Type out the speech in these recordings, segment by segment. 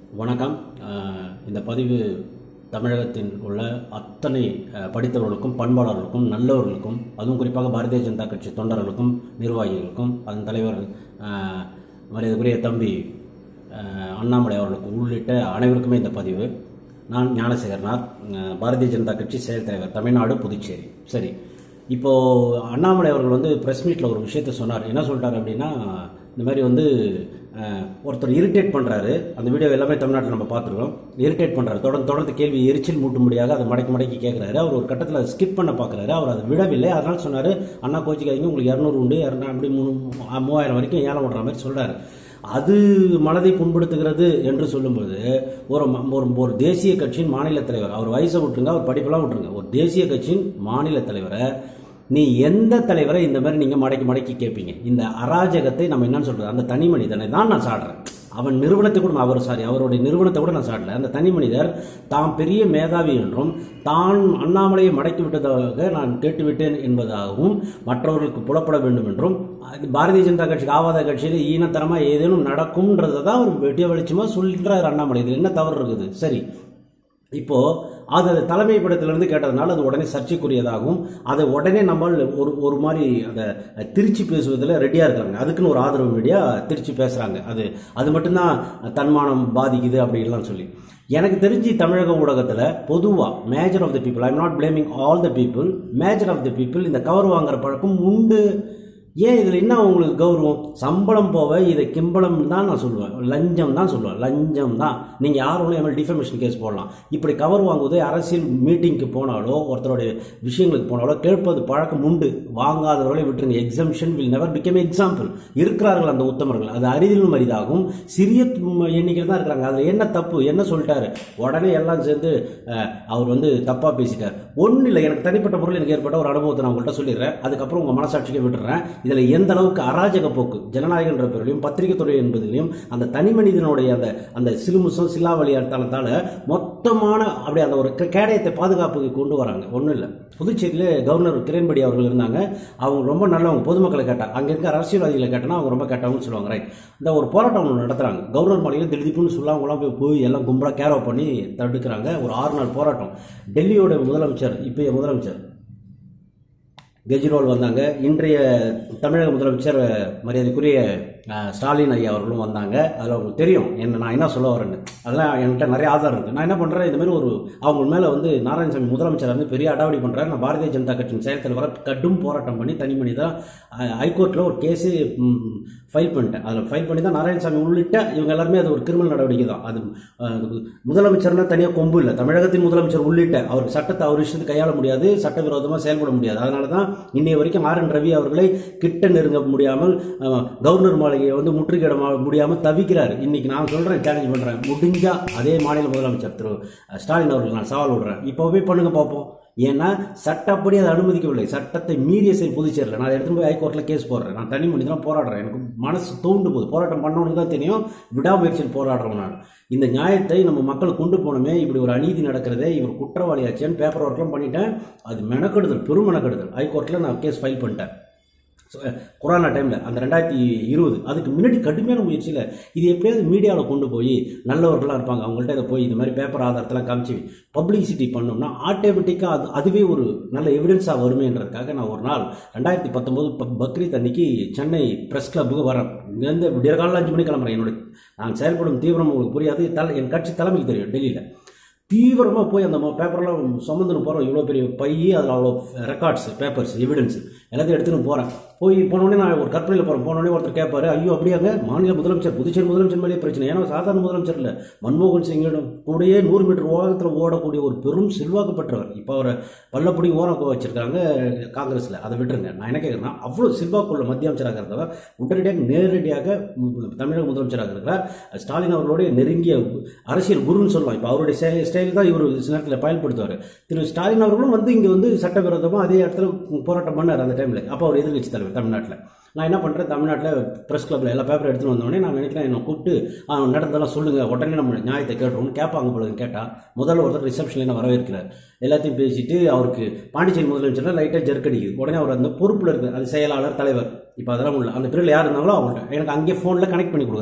வணக்கம் அஹ், இந்த பதிவு தமிழகத்தில் உள்ள அத்தனை அஹ், படித்தவர்களுக்கும் பண்பாளர்களுக்கும் நல்லவர்களுக்கும் அதுவும் குறிப்பாக பாரதிய ஜனதா கட்சி தொண்டர்களுக்கும் நிர்வாகிகளுக்கும் அதன் தலைவர் அஹ், மரியாதைக்குரிய தம்பி அஹ், அண்ணாமலை அவர்களுக்கு உள்ளிட்ட அனைவருக்குமே இந்த பதிவு நான் ஞானசேகரனார் அஹ், பாரதிய ஜனதா கட்சி செயல் தலைவர் தமிழ்நாடு புதுச்சேரி சரி இப்போ அண்ணாமலை அவர்கள் வந்து ப்ரெஸ் மீட்டில் ஒரு விஷயத்த சொன்னார் என்ன சொல்லிட்டார் அப்படின்னா இந்த மாதிரி வந்து அஹ், ஒருத்தர் இரிட்டேட் பண்ணுறாரு அந்த வீடியோ எல்லாமே தமிழ்நாட்டில் நம்ம பார்த்துருக்கோம் இரிட்டேட் பண்ணுறாரு தொடர்ந்து தொடர்ந்து கேள்வி எரிச்சல் மூட்டும்படியாக அதை மடக்கி மடக்கி கேட்குறாரு அவர் ஒரு கட்டத்தில் அதை ஸ்கிப் பண்ண பார்க்குறாரு அவர் அதை விடவில்லை அதனால் சொன்னார் அண்ணா கோச்சிக்காதீங்க உங்களுக்கு இரநூறு உண்டு இரநூறு அப்படி மூணு மூவாயிரம் வரைக்கும் ஏலம் விடுற மாதிரி சொல்கிறாரு அது மனதை புண்படுத்துகிறது என்று சொல்லும்போது ஒரு ம- ஒரு ஒரு தேசிய கட்சியின் மாநில தலைவர் அவர் வயசை விட்டுருங்க அவர் படிப்பெல்லாம் விட்டுருங்க ஒரு தேசிய கட்சியின் மாநில தலைவரை நீ எந்த தலைவரை இந்த மாதிரி நீங்க மடக்கி மடக்கி கேட்பீங்க இந்த அராஜகத்தை நம்ம என்னன்னு சொல்றது அந்த தனி மனிதனை தான் நான் சாடுறேன் அவன் நிறுவனத்தை கூட நான் அவர் சாரி அவருடைய நிறுவனத்தை கூட நான் சாடல அந்த தனி மனிதர் தாம் பெரிய மேதாவி என்றும் தான் அண்ணாமலையை மடக்கி விட்டதாக நான் கேட்டுவிட்டேன் என்பதாகவும் மற்றவர்களுக்கு புலப்பட வேண்டும் என்றும் அது பாரதிய ஜனதா கட்சிக்கு ஆவாத கட்சியில் ஈனத்தனமா ஏதேனும் நடக்கும்ன்றதை தான் அவர் வெட்டிய வெளிச்சமா சொல்றாரு அண்ணாமலை இதில் என்ன தவறு இருக்குது சரி இப்போ அது அது தலைமை படத்திலிருந்து கேட்டதுனால அது உடனே சர்ச்சைக்குரியதாகவும் அதை உடனே நம்ம ஒரு ஒரு மாதிரி அதை திருச்சி பேசுவதில் ரெடியாக இருக்காங்க அதுக்குன்னு ஒரு ஆதரவு மீடியா திருச்சி பேசுகிறாங்க அது அது மட்டும்தான் தன்மானம் பாதிக்குது அப்படின்லாம் சொல்லி எனக்கு தெரிஞ்சு தமிழக ஊடகத்தில் பொதுவாக major of the people I am not blaming all the people major of the people இந்த கவர் வாங்குற பழக்கம் உண்டு ஏன் இதில் என்ன உங்களுக்கு கௌரவம் சம்பளம் போக இதை கிம்பளம் தான் நான் சொல்லுவேன் லஞ்சம் தான் சொல்லுவேன் லஞ்சம் தான் நீங்கள் யாரும் எம்எல் டிஃபர்மேஷன் கேஸ் போடலாம் இப்படி கவர் வாங்குவது அரசியல் மீட்டிங்க்கு போனாலோ ஒருத்தருடைய விஷயங்களுக்கு போனாலோ கேட்பது பழக்கம் உண்டு வாங்காதவர்களை விட்டுருங்க exemption will never become example இருக்கிறார்கள் அந்த உத்தமர்கள் அது அரிதிலும் அரிதாகும் சிறிய எண்ணிக்கையில் தான் இருக்கிறாங்க அதில் என்ன தப்பு என்ன சொல்லிட்டாரு உடனே எல்லாம் சேர்ந்து அஹ், அவர் வந்து தப்பாக பேசிட்டார் ஒன்றும் இல்லை எனக்கு தனிப்பட்ட முறையில் எனக்கு ஏற்பட்ட ஒரு அனுபவத்தை நான் உங்கள்கிட்ட சொல்லிடுறேன் அதுக்கப்புறம் உங்கள் மனசாட்சிக்கு விட்டுறேன் இதில் எந்த அளவுக்கு அராஜக போக்கு ஜனநாயகன்ற பேரிலையும் பத்திரிகை துறை என்பதிலையும் அந்த தனி மனிதனுடைய அந்த அந்த சிலுமுசம் சில்லாவளியால் மொத்தமான அப்படி அந்த ஒரு கே- கேடயத்தை பாதுகாப்புக்கு கொண்டு வராங்க ஒன்றும் இல்லை புதுச்சேரியில் கவர்னர் கிரண்பேடி அவர்கள் இருந்தாங்க அவங்க ரொம்ப நல்லவங்க பொதுமக்களை கேட்டாங்க அங்கே இருக்க அரசியல்வாதிகளை கேட்டனா அவங்க ரொம்ப கேட்டவங்கன்னு சொல்லுவாங்க ரைட் இந்த ஒரு போராட்டம் ஒன்று நடத்துறாங்க கவர்னர் மாளிகையில் திடீர்னு சொல்லாமலாம் போய் போய் எல்லாம் கும்பலாக கேரோ பண்ணி தடுக்கிறாங்க ஒரு ஆறு நாள் போராட்டம் டெல்லியோட முதலமைச்சர் இப்போய முதலமைச்சர் கெஜ்ரிவால் வந்தாங்க இன்றைய தமிழக முதலமைச்சர் மரியாதைக்குரிய அஹ், ஸ்டாலின் ஐயா அவர்களும் வந்தாங்க அதில் அவங்களுக்கு தெரியும் என்ன நான் என்ன சொல்ல வரேன்னு அதெல்லாம் என்கிட்ட நிறைய ஆதாரம் இருக்குது நான் என்ன பண்ணுறேன் இந்த மாதிரி ஒரு அவங்க மேலே வந்து நாராயணசாமி முதலமைச்சர் வந்து பெரிய அடாவடி பண்ணுறாரு நான் பாரதிய ஜனதா கட்சியின் செயல் தலைவராக கடும் போராட்டம் பண்ணி தனி மனிதன் ஹைகோர்ட்டில் ஒரு கேஸு ஃபைல் பண்ணிட்டேன் அதில் ஃபைல் பண்ணி தான் நாராயணசாமி உள்ளிட்ட இவங்க எல்லாருமே அது ஒரு கிரிமினல் நடவடிக்கை தான் அது அஹ், அது முதலமைச்சர்னா தனியாக கொம்பு இல்லை தமிழகத்தின் முதலமைச்சர் உள்ளிட்ட அவர் சட்டத்தை அவர் இஷ்டத்துக்கு கையாள முடியாது சட்டவிரோதமாக செயல்பட முடியாது அதனால தான் இன்னைய வரைக்கும் ஆர் என் ரவி அவர்களை கிட்ட நெருங்க முடியாமல் அஹ், கவர்னர் மாளிகையை வந்து முற்றுகையிட மா- முடியாமல் தவிக்கிறார் இன்னைக்கு நான் சொல்கிறேன் சேலஞ்ச் பண்ணுறேன் முடிஞ்சா அதே மாநில முதலமைச்சர் திரு ஸ்டாலின் அவர்கள் நான் சவால் விடுறேன் இப்போ போய் பண்ணுங்க பார்ப்போம் ஏன்னா சட்டப்படி அதை அனுமதிக்கவில்லை சட்டத்தை மீறிய செயல் புதுச்சேரியில் நான் அதை எடுத்துட்டு போய் ஹைகோர்ட்டில் கேஸ் போடுறேன் நான் தனி மனிதனாக போராடுறேன் எனக்கு மனசு தூண்டு போகுது போராட்டம் பண்ணவனுக்கு தான் தெரியும் விடாமுயற்சியில் போராடுறவன் நான் இந்த நியாயத்தை நம்ம மக்கள் கொண்டு போனோமே இப்படி ஒரு அநீதி நடக்கிறதே இவர் குற்றவாளியாச்சேன்னு பேப்பர் ஒர்க்லாம் பண்ணிட்டேன் அது மெனக்கெடுதல் பெரும் மெனக்கெடுதல் ஹைகோர்ட்டில் நான் கேஸ் ஃபைல் பண்ணிட்டேன் So, கொரோனா டைமில் அந்த ரெண்டாயிரத்தி இருபது அதுக்கு முன்னாடி கடுமையான முயற்சியில் இது எப்படியாவது மீடியாவில் கொண்டு போய் நல்லவர்களாக இருப்பாங்க அவங்கள்ட்ட இதை போய் இந்த மாதிரி பேப்பர் ஆதாரத்தெல்லாம் காமிச்சு பப்ளிசிட்டி பண்ணோம்னா ஆட்டோமேட்டிக்காக அது அதுவே ஒரு நல்ல எவிடன்ஸாக வருமேன்றதுக்காக நான் ஒரு நாள் ரெண்டாயிரத்தி பத்தொம்போது பக்ரீத் அன்னைக்கு சென்னை ப்ரெஸ் கிளப்புக்கு வரேன் இங்கேருந்து விடிய காலையில் அஞ்சு மணி கிளம்புறேன் என்னோட நான் செயல்படும் தீவிரம் உங்களுக்கு புரியாது தலை என் கட்சி தலைமைக்கு தெரியும் டெல்லியில் தீவிரமாக போய் அந்த பேப்பர்லாம் சுமந்துன்னு போகிறோம் இவ்வளோ பெரிய பை அதில் அவ்வளோ ரெக்கார்ட்ஸ் பேப்பர்ஸ் எவிடன்ஸ் எல்லாத்தையும் எடுத்துன்னு போகிறேன் போய் போனோடனே நான் ஒரு கற்பனையில் போகிறேன் போனோடனே ஒருத்தர் கேட்பாரு ஐயோ அப்படியாங்க மாநில முதலமைச்சர் புதுச்சேரி முதலமைச்சர் மேலே பிரச்சனை ஏன்னா சாதாரண முதலமைச்சர் இல்லை மன்மோகன் சிங்கிடம் கூடயே நூறு மீட்டர் ஓரத்தில் ஓடக்கூடிய ஒரு பெரும் செல்வாக்கு பெற்றவர் இப்போ அவரை பல்லப்படி ஓரம் வச்சிருக்காங்க காங்கிரஸில் அதை விட்டுருங்க நான் என்ன கேட்குறேன்னா அவ்வளோ செல்வாக்குள்ள மத்திய அமைச்சராக இருந்தவர் உடனடியாக நேரடியாக ம், தமிழக முதலமைச்சராக இருக்கிறார் ஸ்டாலின் அவர்களுடைய நெருங்கிய அரசியல் குருன்னு சொல்லலாம் இப்போ அவருடைய ஸ்டை- ஸ்டைல் தான் இவர் சில நேரத்தில் பயன்படுத்துவார் திரு ஸ்டாலின் அவர்களும் வந்து இங்கே வந்து சட்டவிரோதமாக அதே இடத்துல போராட்டம் பண்ணார் அந்த டைமில் அப்போ அவர் எதிர்கட்சி தலைவர் தமிழ்நாட்டில் நான் என்ன பண்ணுறேன் தமிழ்நாட்டில் ப்ரெஸ் கிளப்பில் எல்லா பேப்பரும் எடுத்துன்னு வந்தோடனே நான் நினைக்கிறேன் என்னை கூப்பிட்டு "ஆ, நடந்ததெல்லாம் சொல்லுங்கள் உடனே நம்ம நியாயத்தை கேட்டுருவோம்னு கேட்பாங்க போல கேட்டால் முதல்ல ஒருத்தர் ரிசப்ஷனில் என்ன வரவேற்கிறார் எல்லாத்தையும் பேசிட்டு அவருக்கு பாண்டிச்சேரி முதலமைச்சர் லைட்டாக ஜெர்க்கடிக்குது உடனே அவர் அந்த பொறுப்பில் இருக்கு அது செயலாளர் தலைவர் இப்போ அதெல்லாம் உள்ள அந்த பிரிவில் யார் இருந்தாங்களோ அவங்கள்ட்ட எனக்கு அங்கேயே ஃபோனில் கனெக்ட் பண்ணி கொடுக்குறாங்க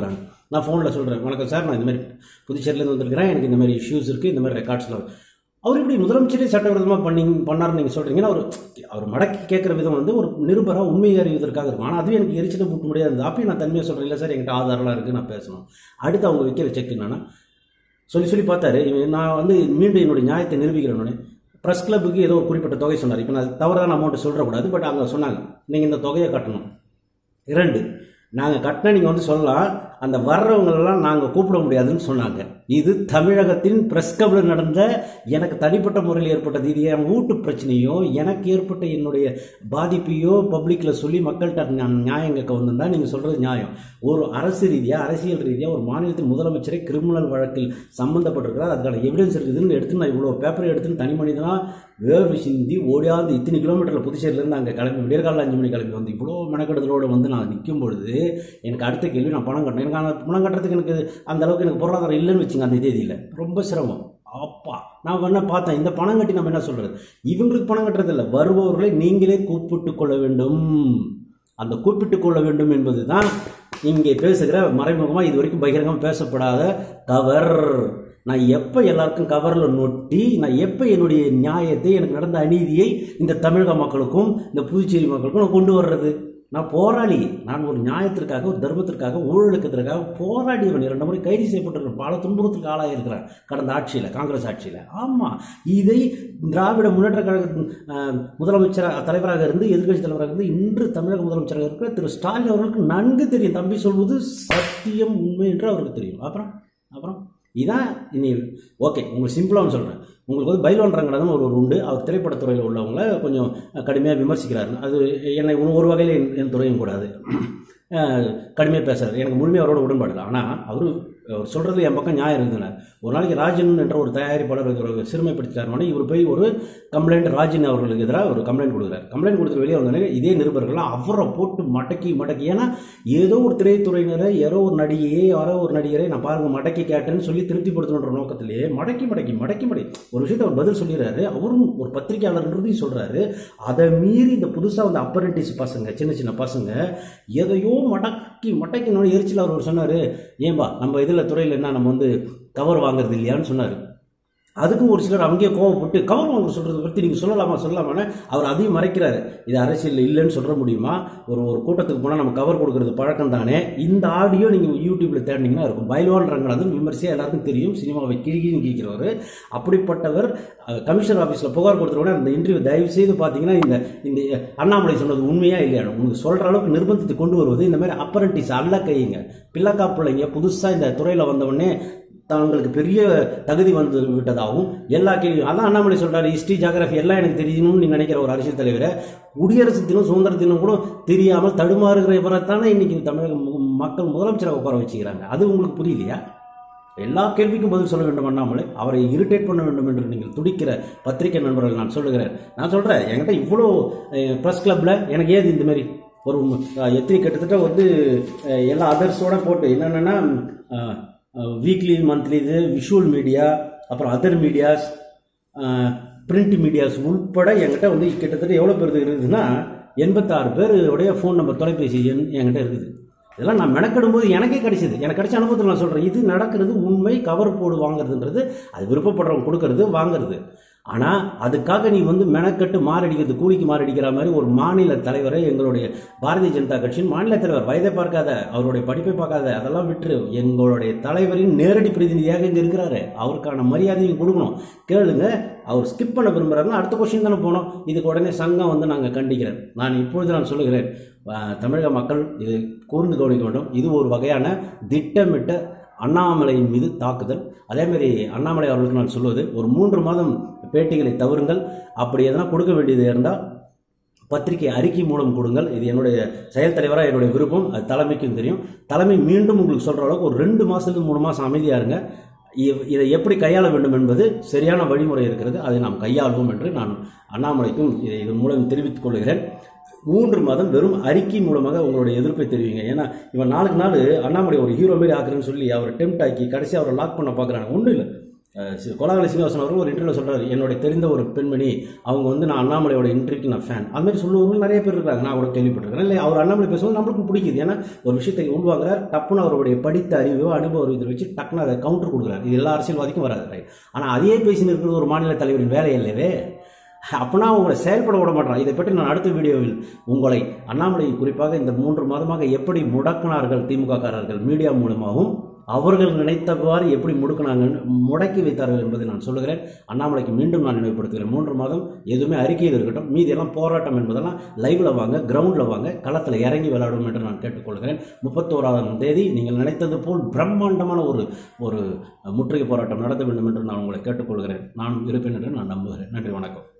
நான் ஃபோனில் சொல்கிறேன் வணக்கம் சார் நான் இந்த மாதிரி புதுச்சேரியிலேருந்து வந்திருக்கிறேன் எனக்கு இந்த மாதிரி இஷ்யூஸ் இருக்குது இந்த மாதிரி ரெக்கார்ட்ஸ்லாம் அவர் இப்படி முதலமைச்சரே சட்டவிரோதமாக பண்ணி பண்ணார்னு நீங்கள் சொல்கிறீங்கன்னா அவர் அவர் மடக்கி கேட்குற விதம் வந்து ஒரு நிருபராக உண்மையை அறிவதற்காக இருக்கும் ஆனால் அதுவே எனக்கு எரிச்சலை கூட்ட முடியாது அப்பயும் நான் தன்மையாக சொல்கிறேன் இல்லை சார் என்கிட்ட ஆதாரம்லாம் இருக்குது நான் பேசணும் அடுத்து அவங்க வைக்கிற செக் என்னன்னா சொல்லி சொல்லி பார்த்தாரு இவன் நான் வந்து மீண்டும் என்னுடைய நியாயத்தை நிரூபிக்கிறேன்னு ப்ரெஸ் கிளப்புக்கு ஏதோ ஒரு குறிப்பிட்ட தொகை சொன்னார் இப்போ நான் தவறான அமௌண்ட் சொல்லிடக்கூடாது பட் அவங்க சொன்னாங்க நீங்கள் இந்த தொகையை கட்டணும் இரண்டு நாங்கள் கட்டினா நீங்கள் வந்து சொல்லலாம் அந்த வர்றவங்களெல்லாம் நாங்கள் கூப்பிட முடியாதுன்னு சொன்னாங்க இது தமிழகத்தின் பிரஸ் கிளப்பில் நடந்த எனக்கு தனிப்பட்ட முறையில் ஏற்பட்டது இது என் வீட்டு பிரச்சனையோ எனக்கு ஏற்பட்ட என்னுடைய பாதிப்பையோ பப்ளிக்கில் சொல்லி மக்கள்கிட்ட நான் நியாயம் கேட்க வந்திருந்தா நீங்கள் சொல்கிறது நியாயம் ஒரு அரசு ரீதியாக அரசியல் ரீதியாக ஒரு மாநிலத்தின் முதலமைச்சரை கிரிமினல் வழக்கில் சம்மந்தப்பட்டிருக்கிறார் அதுக்கான எவிடன்ஸ் இருக்குதுன்னு எடுத்து நான் இவ்வளோ பேப்பரை எடுத்துன்னு தனி மனிதனாக வேர்வை சிந்தி ஓடியாந்து இத்தனை கிலோமீட்டரில் புதுச்சேரியிலேருந்து அங்கே கிளம்பி விடியற்கால அஞ்சு மணி கிளம்பி வந்து இவ்வளோ மெனக்கெடுதலோடு வந்து நான் நிற்கும் பொழுது எனக்கு அடுத்த கேள்வி நான் பணம் கட்டணும் எனக்கு அந்த பணம் கட்டுறதுக்கு எனக்கு அந்த அளவுக்கு எனக்கு பொருளாதாரம் இல்லைன்னு வச்சுங்க அந்த தேதியில் ரொம்ப சிரமம் அப்பா நான் என்ன பார்த்தேன் இந்த பணம் கட்டி நம்ம என்ன சொல்கிறது இவங்களுக்கு பணம் கட்டுறது இல்லை வருபவர்களை நீங்களே கூப்பிட்டு கொள்ள வேண்டும் அந்த கூப்பிட்டு கொள்ள வேண்டும் என்பது தான் இங்கே பேசுகிற மறைமுகமாக இது வரைக்கும் பகிரங்கமாக பேசப்படாத கவர் நான் எப்போ எல்லாருக்கும் கவரில் நொட்டி நான் எப்போ என்னுடைய நியாயத்தை எனக்கு நடந்த அநீதியை இந்த தமிழக மக்களுக்கும் இந்த புதுச்சேரி மக்களுக்கும் நான் கொண்டு வர்றது நான் போராளி நான் ஒரு நியாயத்திற்காக ஒரு தர்மத்திற்காக ஊழலுக்கத்திற்காக போராடியவன் இரண்டு முறை கைது செய்யப்பட்டிருக்கேன் பல துன்புறுத்துக்கு ஆளாயிருக்கிறேன் கடந்த ஆட்சியில் காங்கிரஸ் ஆட்சியில் ஆமாம் இதை திராவிட முன்னேற்ற கழகத்தின் அஹ், முதலமைச்சராக தலைவராக இருந்து எதிர்க்கட்சி தலைவராக இருந்து இன்று தமிழக முதலமைச்சராக இருக்கிற திரு ஸ்டாலின் அவர்களுக்கு நன்கு தெரியும் தம்பி சொல்வது சத்தியம் உண்மை என்று அவருக்கு தெரியும் அப்புறம் அப்புறம் இதான் இனி ஓகே உங்களுக்கு சிம்பிளாக சொல்கிறேன் உங்களுக்கு வந்து பைலோன் ரங்கநாதன் ஒரு ஒரு உண்டு அவர் திரைப்படத்துறையில் உள்ளவங்கள கொஞ்சம் கடுமையாக விமர்சிக்கிறாரு அது என்னை ஒரு- ஒரு வகையில் என் என் துறையும் கூடாது கடுமையாக பேசுறாரு எனக்கு முழுமையாக அவரோட உடன்பாடு இல்லை ஆனால் அவர் அவர் சொல்கிறது என் பக்கம் நியாயம் இருக்குதுண்ணே ஒரு நாளைக்கு ராஜன் என்ற ஒரு தயாரிப்பாளர் ஒரு சிறுமைப்படுத்திட்டாருனே இவர் போய் ஒரு கம்ப்ளைண்ட் ராஜன் அவர்களுக்கு எதிராக ஒரு கம்ப்ளைண்ட் கொடுக்குறாரு கம்ப்ளைண்ட் கொடுத்துட்டு வெளியே வந்தோடனே இதே நிருபர்கள்லாம் அவரை போட்டு மடக்கி மடக்கி ஏன்னா ஏதோ ஒரு திரைத்துறையினரை யாரோ ஒரு நடிகையை யாரோ ஒரு நடிகரை நான் பாருங்க மடக்கி கேட்டேன்னு சொல்லி திருப்திப்படுத்தணுன்ற நோக்கத்திலேயே மடக்கி மடக்கி மடக்கி மடக்கி ஒரு விஷயத்தை அவர் பதில் சொல்லிடுறாரு அவரும் ஒரு பத்திரிகையாளர்ன்றதையும் சொல்றாரு அதை மீறி இந்த புதுசாக வந்து அப்பரண்டிஸ் பசங்க சின்ன சின்ன பசங்க எதையோ மடக்கி மடக்கினோட எரிச்சல் அவர் சொன்னார் ஏன்பா நம்ம இதில் துறையில் என்ன நம்ம வந்து கவர் வாங்குறது இல்லையான்னு சொன்னார் அதுக்கும் ஒரு சிலர் அங்கேயே கோவப்பட்டு கவர் வாங்க சொல்கிறத பற்றி நீங்கள் சொல்லலாமா சொல்லலாமான்னு அவர் அதையும் மறைக்கிறாரு இது அரசியல் இல்லைன்னு சொல்ல முடியுமா ஒரு ஒரு கூட்டத்துக்கு போனால் நம்ம கவர் கொடுக்கறது பழக்கம் தானே இந்த ஆடியோ நீங்கள் யூடியூப்பில் தேடினீங்கன்னா இருக்கும் பைல்வான் ரங்கநாதன் விமர்சையாக எல்லாருக்கும் தெரியும் சினிமாவை கிழிகின்னு கேட்கிறவர் அப்படிப்பட்டவர் அஹ், கமிஷனர் ஆஃபீஸில் புகார் கொடுத்த உடனே அந்த இன்டர்வியூ தயவு செய்து பார்த்தீங்கன்னா இந்த இந்த அண்ணாமலை சொன்னது உண்மையா இல்லையா உங்களுக்கு சொல்கிற அளவுக்கு நிர்பந்தத்தை கொண்டு வருவது இந்த மாதிரி அப்பரண்டிஸ் அல்ல கையுங்க பிள்ளைக்கா பிள்ளைங்க புதுசாக இந்த துறையில் வந்தவுடனே தங்களுக்கு பெரிய தகுதி வந்து விட்டதாகவும் எல்லா கேள்வியும் அதான் அண்ணாமலை சொல்றாரு ஹிஸ்ட்ரி ஜாகிரபி எல்லாம் எனக்கு தெரியணும்னு நீங்க நினைக்கிற ஒரு அரசியல் தலைவரை குடியரசு தினம் சுதந்திர தினம் கூட தெரியாமல் தடுமாறுகிற இவரைத்தானே இன்னைக்கு தமிழக மு- மக்கள் முதலமைச்சராக உட்கார வச்சுக்கிறாங்க அது உங்களுக்கு புரியலையா எல்லா கேள்விக்கும் பதில் சொல்ல வேண்டும் அண்ணாமலை அவரை இரிட்டேட் பண்ண வேண்டும் என்று நீங்கள் துடிக்கிற பத்திரிகை நண்பர்கள் நான் சொல்லுகிறேன் நான் சொல்கிறேன் என்கிட்ட இவ்வளோ ப்ரெஸ் கிளப்பில் எனக்கு ஏது இந்த மாதிரி ஒரு அஹ், எத்தனை கிட்டத்தட்ட வந்து அஹ், எல்லா அதர்ஸோட போட்டு என்னென்னா வீக்லி மந்த்லி இது விஷுவல் மீடியா அப்புறம் அதர் மீடியாஸ் பிரிண்ட் மீடியாஸ் உட்பட என்கிட்ட வந்து கிட்டத்தட்ட எவ்வளோ பேர் இருக்குதுன்னா எண்பத்தாறு பேர் உடைய ஃபோன் நம்பர் தொலைபேசி எண் என்கிட்ட இருக்குது இதெல்லாம் நான் மெனக்கெடும் போது எனக்கே கிடைச்சது எனக்கு கிடைச்ச அனுபவத்தில் நான் சொல்கிறேன் இது நடக்கிறது உண்மை கவர் போடு வாங்குறதுன்றது அது விருப்பப்படுறவங்க கொடுக்கறது வாங்குறது ஆனால் அதுக்காக நீ வந்து மெனக்கட்டு மாரடிக்கிறது கூலிக்கு மாரடிக்கிற மாதிரி ஒரு மாநில தலைவரை எங்களுடைய பாரதிய ஜனதா கட்சியின் மாநில தலைவர் வயதை பார்க்காத அவருடைய படிப்பை பார்க்காத அதெல்லாம் விட்டுரு எங்களுடைய தலைவரின் நேரடி பிரதிநிதியாக இங்கே இருக்கிறாரு அவருக்கான மரியாதையும் கொடுக்கணும் கேளுங்க அவர் ஸ்கிப் பண்ண விரும்புகிறாருன்னா அடுத்த கொஸ்டின் தானே போனோம் இதுக்கு உடனே சங்கம் வந்து நாங்கள் கண்டிக்கிறேன் நான் இப்பொழுது நான் சொல்லுகிறேன் அஹ், தமிழக மக்கள் இது கூர்ந்து கவனிக்க வேண்டும் இது ஒரு வகையான திட்டமிட்ட அண்ணாமலையின் மீது தாக்குதல் அதேமாரி அண்ணாமலை அவர்களுக்கு நான் சொல்வது ஒரு மூன்று மாதம் பேட்டிகளை தவறுங்கள் அப்படி எதனா கொடுக்க வேண்டியது இருந்தால் பத்திரிகை அறிக்கை மூலம் கொடுங்கள் இது என்னுடைய செயல் தலைவராக என்னுடைய விருப்பம் அது தலைமைக்கும் தெரியும் தலைமை மீண்டும் உங்களுக்கு சொல்கிற அளவுக்கு ஒரு ரெண்டு மாதத்துக்கு மூணு மாதம் அமைதியாக இருங்க இ- இதை எப்படி கையாள வேண்டும் என்பது சரியான வழிமுறை இருக்கிறது அதை நாம் கையாளுவோம் என்று நான் அண்ணாமலைக்கும் இதை இதன் மூலம் தெரிவித்துக் கொள்கிறேன் மூன்று மாதம் வெறும் அறிக்கை மூலமாக உங்களுடைய எதிர்ப்பை தெரிவிங்க ஏன்னா இவன் நாளுக்கு நாள் அண்ணாமலை ஒரு ஹீரோ மாரி ஆக்குறேன்னு சொல்லி அவரை டெம்ட் ஆக்கி கடைசி அவரை லாக் பண்ண பார்க்குறாங்க ஒன்றும் இல்லை அஹ், சி- கோலாகல சீனிவாசன் அவர்கள் ஒரு இன்டர்வியூ சொல்றாரு என்னுடைய தெரிந்த ஒரு பெண்மணி அவங்க வந்து நான் அண்ணாமலையோட இன்டர்வியூக்கு நான் ஃபேன் அது மாதிரி சொல்லுவவர்கள் நிறைய பேர் இருக்காங்க நான் கூட கேள்விப்பட்டிருக்கேன் இல்லை அவர் அண்ணாமலை பேசுவது நம்மளுக்கும் பிடிக்குது ஏன்னா ஒரு விஷயத்தை உள்வாங்குறார் டப்புன்னு அவருடைய படித்த அறிவையோ அனுபவ இதை வச்சு டக்குன்னு அதை கவுண்டர் கொடுக்குறாரு இது எல்லா அரசியல்வாதிக்கும் வராது ரைட் ஆனால் அதையே பேசின்னு இருக்கிறது ஒரு மாநில தலைவரின் வேலை இல்லவே அப்பனா உங்களை செயல்பட விட மாட்டான் இதை பற்றி நான் அடுத்த வீடியோவில் உங்களை அண்ணாமலை குறிப்பாக இந்த மூன்று மாதமாக எப்படி முடக்கினார்கள் திமுக காரர்கள் மீடியா மூலமாகவும் அவர்கள் நினைத்தவாறு எப்படி முடுக்கினாங்க முடக்கி வைத்தார்கள் என்பதை நான் சொல்லுகிறேன் அண்ணாமலைக்கு மீண்டும் நான் நினைவுபடுத்துகிறேன் மூன்று மாதம் எதுவுமே அறிக்கையில் இருக்கட்டும் மீதி எல்லாம் போராட்டம் என்பதெல்லாம் லைவ்ல வாங்க கிரவுண்டில் வாங்க களத்தில் இறங்கி விளையாடும் என்று நான் கேட்டுக்கொள்கிறேன் முப்பத்தோராம் தேதி நீங்கள் நினைத்தது போல் பிரம்மாண்டமான ஒரு ஒரு முற்றுகை போராட்டம் நடத்த வேண்டும் என்று நான் உங்களை கேட்டுக்கொள்கிறேன் நானும் இருப்பேன் என்று நான் நம்புகிறேன் நன்றி வணக்கம்